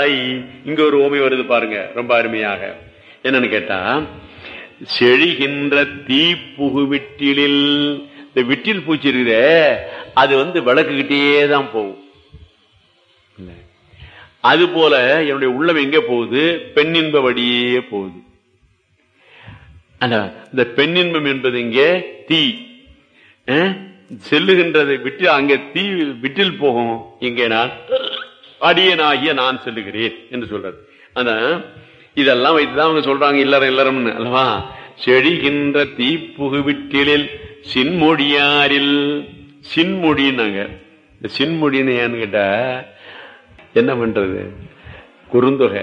தலை இங்க ஒரு ஓமை வருது பாருங்க ரொம்ப அருமையாக என்னன்னு கேட்டா செழிகின்ற தீப்புகு விட்டிலில் இந்த விட்டில் பூச்சி இருக்குதே அது வந்து விளக்குக்கிட்டே தான் போகும் இல்ல. அது போல என்னுடைய உள்ளம் எங்க போகுது பெண்ணின்ப வழியே போகுது ஆனா, இந்த பெண்ணின்பம் என்பது இங்கே தீ அஹ், செல்லுகின்றது விட்டு அங்கே தீ விட்டில் போகும் இங்கே நான் அடியனாகிய நான் செல்லுகிறேன் என்று சொல்றாரு ஆனா இதெல்லாம் வைத்துதான் அவங்க சொல்றாங்க இல்லறம் இல்லறம்னு அல்லவா செழிகின்ற தீப்புகு விட்டிலில் சின்மொழியாரில் சின்மொழின்னாங்க இந்த சின்மொழின்னு ஏன்னு கேட்டா என்ன பண்றது குறுந்தொகை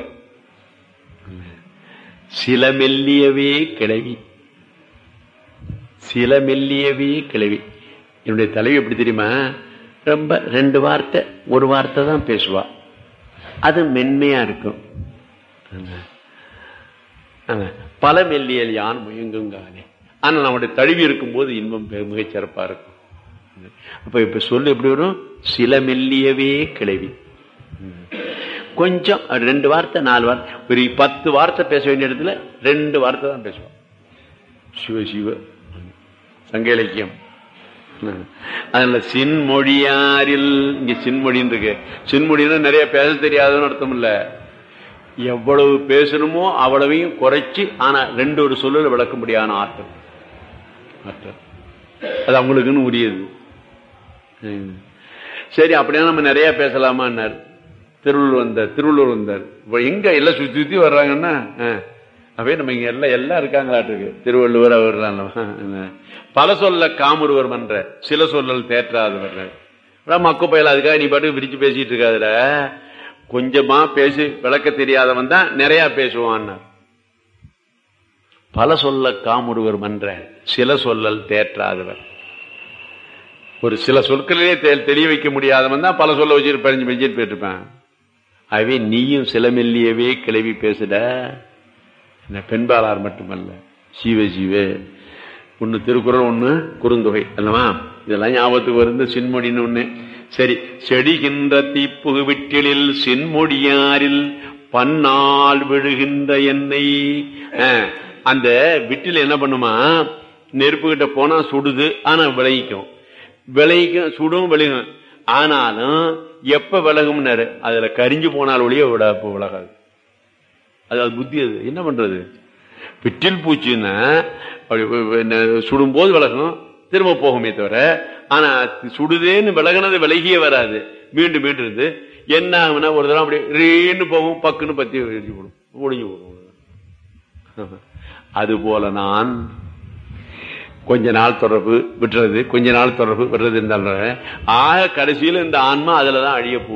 சில மெல்லியவே கிளவி சில மெல்லியவே கிளவி என்னுடைய தலைவி எப்படி தெரியுமா ரொம்ப ரெண்டு வார்த்தை ஒரு வார்த்தை தான் பேசுவா அது மென்மையா இருக்கும் ஆமா. ஆமா. பல மெல்லியல் யான் முயங்குங்கானே ஆனா நம்முடைய தழுவி இருக்கும்போது இன்பம் பெ- மிகச் சிறப்பா இருக்கும் அப்ப இப்ப சொல்லு எப்படி வரும் சில மெல்லியவே கிளவி கொஞ்சம் ரெண்டு வார்த்தை நாலு வார்த்தை ஒரு பத்து வார்த்தை பேச வேண்டிய இடத்துல ரெண்டு வார்த்தை தான் பேசுவான் சிவ சிவ சங்க இலக்கியம் அதுல சின்மொழியாரில் இங்க சின்மொழின்னு இருக்கு சின்மொழின்னா நிறைய பேச தெரியாதுன்னு அர்த்தம் இல்ல எவ்வளவு பேசணுமோ அவ்வளவையும் குறைச்சு ஆனா ரெண்டு ஒரு சொல்லுல விளக்க முடியாத ஆற்றல் ஆற்றல் அது அவங்களுக்குன்னு உரியது ம். சரி அப்படியே நம்ம நிறைய பேசலாமான்னார் திருவள்ளூர் வந்தார் திருவள்ளூர் வந்தார் இப்ப எங்க எல்லாம் சுத்தி சுத்தி வர்றாங்கன்னா ஆ, அப்படியே நம்ம இங்க எல்லாம் எல்லாம் இருக்காங்களாட்டுருக்கு திருவள்ளுவர் அவர் பல சொல்ல காமுருவர் மன்ற சில சொல்லல் தேற்றாதவர் மக்கு பயல அதுக்காக நீ பாட்டு விரிச்சு பேசிட்டு இருக்காதுல கொஞ்சமா பேசி விளக்க தெரியாதவன் தான் நிறைய பேசுவான்னார் பல சொல்ல காமுருவர் மன்ற சில சொல்லல் தேற்றாதவர் ஒரு சில சொற்களிலே தெ- தெளிய வைக்க முடியாதவன் தான் பல சொல்ல வச்சுட்டு பறிஞ்சு பெஞ்சிட்டு போயிட்டுருப்பேன் ஆகவே நீயும் சிலமெல்லியவே கிளவி பேசுட என்ன பெண்பாளார் மட்டுமல்ல சீவ சீவே ஒன்னு திருக்குறள் ஒண்ணு குறுந்தொகை அல்லவா இதெல்லாம் ஞாபகத்துக்கு வருது சின்மொழின்னு ஒண்ணு சரி செடிகின்ற தீப்புகு விட்டிலில் சின்மொழியாரில் பன்னால் விழுகின்ற எண்ணெய் அஹ், அந்த விட்டில் என்ன பண்ணுமா நெருப்பு கிட்ட போனா சுடுது ஆனா விளைவிக்கும் விளைவிக்கும் சுடும் விளையும் ஆனாலும் எப்ப விலகும்னாரு அதுல கரிஞ்சு போனால் ஒழிய விட விலகாது அது அது புத்தி அது என்ன பண்றது பிட்டில் பூச்சின்னா அப்படி என்ன சுடும்போது விலகும் திரும்ப போகுமே தவிர ஆனா சுடுதேன்னு விலகினது விலகியே வராது மீண்டும் மீண்டும் இருந்து என்ன ஆகும்னா ஒரு தடவை அப்படி ரீன்னு போகும் பக்குன்னு பத்தி எரிஞ்சு போடும் முடிஞ்சு போடும் அது போல நான் கொஞ்ச நாள் தொடர்பு விட்டுறது கொஞ்ச நாள் தொடர்பு விடுறது இருந்தாலும் ஆக கடைசியில் இந்த ஆன்மா அதுலதான் அழிய போகுது